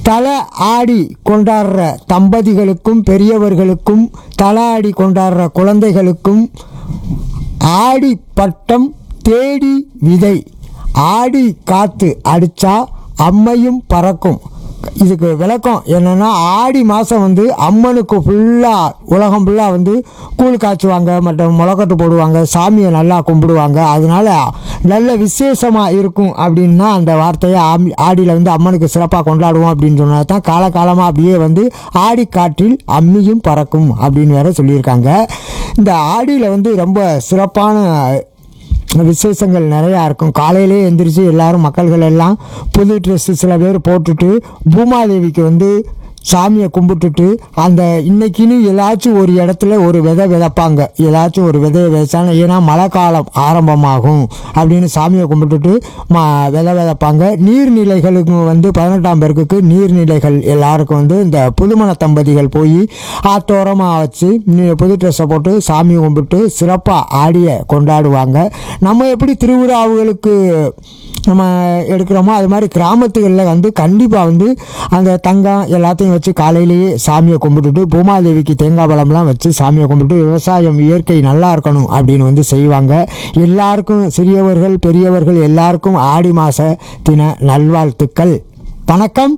தலை ஆடி கொண்டாடுற தம்பதிகளுக்கும் பெரியவர்களுக்கும் தலை ஆடி கொண்டாடுற குழந்தைகளுக்கும் ஆடி பட்டம் தேடி விதை ஆடி காத்து அடிச்சா அம்மையும் பறக்கும் இதுக்கு விளக்கம் என்னென்னா ஆடி மாதம் வந்து அம்மனுக்கு ஃபுல்லாக உலகம் ஃபுல்லாக வந்து கூழ் காய்ச்சுவாங்க மற்றும் முளைக்கட்டு போடுவாங்க சாமியை நல்லா கும்பிடுவாங்க அதனால நல்ல விசேஷமாக இருக்கும் அப்படின்னா அந்த வார்த்தையை ஆமி ஆடியில் வந்து அம்மனுக்கு சிறப்பாக கொண்டாடுவோம் அப்படின்னு சொன்னா தான் காலகாலமாக அப்படியே வந்து ஆடி காற்றில் அம்மியும் பறக்கும் அப்படின்னு வேற சொல்லியிருக்காங்க இந்த ஆடியில் வந்து ரொம்ப சிறப்பான விசேஷங்கள் நிறையா இருக்கும் காலையிலே எந்திரிச்சு எல்லாரும் மக்கள்கள் எல்லாம் புது ட்ரெஸ்ஸு சில பேர் போட்டுட்டு பூமாதேவிக்கு வந்து சாமியை கும்பிட்டுட்டு அந்த இன்னைக்குன்னு ஏதாச்சும் ஒரு இடத்துல ஒரு விதை விதைப்பாங்க ஏதாச்சும் ஒரு விதையை விதைச்சாங்க ஏன்னா மழை காலம் ஆரம்பமாகும் அப்படின்னு சாமியை கும்பிட்டுட்டு மா விதை விதைப்பாங்க நீர்நிலைகளுக்கு வந்து பதினெட்டாம் பேருக்கு நீர்நிலைகள் எல்லாருக்கும் வந்து இந்த புதுமண தம்பதிகள் போய் ஆத்தோரமாக வச்சு நீ- புது ட்ரெஸ்ஸை போட்டு சாமி கும்பிட்டு சிறப்பாக ஆடிய கொண்டாடுவாங்க நம்ம எப்படி திருவிழாவுகளுக்கு நம்ம எடுக்கிறோமோ அது மாதிரி கிராமத்துகளில் வந்து கண்டிப்பாக வந்து அந்த தங்கம் எல்லாத்தையும் வச்சு காலையிலேயே சாமியை கும்பிட்டுட்டு பூமாதேவிக்கு தேங்காய் பழம்லாம் வச்சு சாமியை கும்பிட்டு விவசாயம் இயற்கை நல்லா இருக்கணும் அப்படின்னு வந்து செய்வாங்க எல்லாருக்கும் சிறியவர்கள் பெரியவர்கள் எல்லாருக்கும் ஆடி மாத தின நல்வாழ்த்துக்கள் வணக்கம்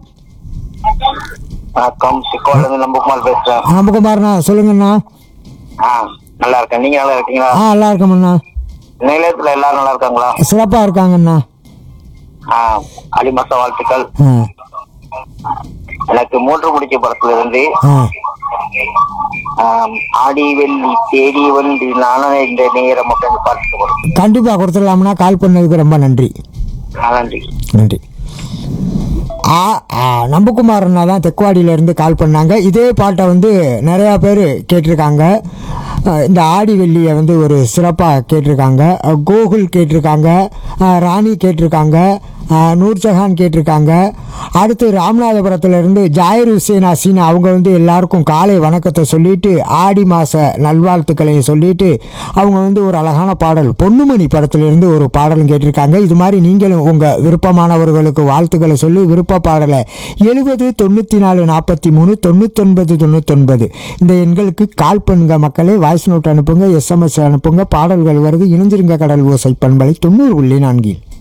வணக்கம் சிக்கோல இருந்து நம்பகுமார் பேசுறேன் நம்பகுமார்ண்ணா சொல்லுங்கண்ணா ஆ நல்லா இருக்கேன் நீங்க நல்லா இருக்கீங்களா ஆ நல்லா இருக்கோம்ண்ணா நிலையத்துல எல்லாரும் நல்லா இருக்காங்களா சிறப்பாக இருக்காங்கண்ணா ஆ அடி மாச வாழ்த்துக்கள் ஆ எனக்கு மூன்று முடிச்ச படத்துல இருந்து ஆ ஆம், ஆடி வெள்ளி தேடி வந்து நானும் இந்த நேரம் உட்காந்து பார்த்துட்டு போறேன் கண்டிப்பாக கொடுத்துடலாம்ண்ணா கால் பண்ணதுக்கு ரொம்ப நன்றி நன்றி நன்றி ஆ ஆ, நம்பகுமாரண்ணா தான் தெக்குவாடியிலேருந்து கால் பண்ணாங்க இதே பாட்டை வந்து நிறையா பேர் கேட்டிருக்காங்க அ, இந்த ஆடி வெள்ளியை வந்து ஒரு சிறப்பாக கேட்டிருக்காங்க அ, கோகுல் கேட்டிருக்காங்க அ, ராணி கேட்டிருக்காங்க அ, நூர்ஜஹான் கேட்டிருக்காங்க அடுத்து ராமநாதபுரத்துலேருந்து ஜாயிர் ஹுசேன் ஹசீன் அவங்க வந்து எல்லாருக்கும் காலை வணக்கத்தை சொல்லிட்டு ஆடி மாத நல்வாழ்த்துக்களை சொல்லிட்டு அவங்க வந்து ஒரு அழகான பாடல் பொன்னுமணி படத்திலிருந்து ஒரு பாடலும் கேட்டிருக்காங்க இது மாதிரி நீங்களும் உங்கள் விருப்பமானவர்களுக்கு வாழ்த்துக்களை சொல்லி விருப்ப பாடலை எழுபது தொண்ணூற்றி நாலு நாற்பத்தி மூணு தொண்ணூத்தொன்பது தொண்ணூத்தொன்பது இந்த எண்களுக்கு கால் பண்ணுங்க மக்களே வாய்ஸ் நோட் அனுப்புங்க எஸ்எம்எஸ் அனுப்புங்க பாடல்கள் வருது இணைஞ்சிருங்க கடல் ஓசை பண்பலை தொண்ணூறு புள்ளி நான்கில்